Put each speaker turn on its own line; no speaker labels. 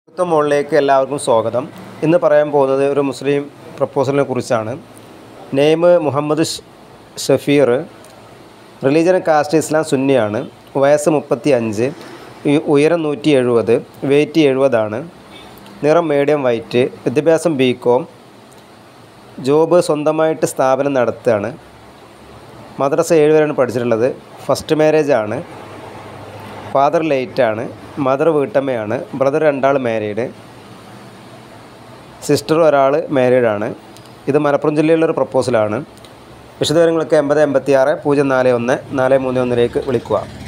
അടുത്ത മുകളിലേക്ക് എല്ലാവർക്കും സ്വാഗതം ഇന്ന് പറയാൻ പോകുന്നത് ഒരു മുസ്ലിം പ്രപ്പോസലിനെ കുറിച്ചാണ് നെയിം മുഹമ്മദ് ഷ്- ഷഫീർ റിലീജൻ കാസ്റ്റ് ഇസ്ലാം സുന്നിയാണ് വയസ്സ് മുപ്പത്തി അഞ്ച് ഉയരം നൂറ്റി എഴുപത് വെയിറ്റ് എഴുപതാണ് നിറം മീഡിയം വൈറ്റ് വിദ്യാഭ്യാസം ബി കോം ജോബ് സ്വന്തമായിട്ട് സ്ഥാപനം നടത്തുകയാണ് മദ്രസ ഏഴ് വരെയാണ് പഠിച്ചിട്ടുള്ളത് ഫസ്റ്റ് മാരേജ് ആണ് ഫാദർ ലേറ്റ് ആണ് മദർ വീട്ടമ്മയാണ് ബ്രദർ രണ്ടാൾ മാരീഡ് സിസ്റ്റർ ഒരാൾ മാരീഡ് ആണ് ഇത് മലപ്പുറം ജില്ലയിലുള്ള ഒരു പ്രപ്പോസലാണ് വിശദവിവരങ്ങൾക്ക് എൺപത് എൺപത്തി ആറ് പൂജ്യം നാല് ഒന്ന് നാല് മൂന്ന് ഒന്നിലേക്ക് വിളിക്കുക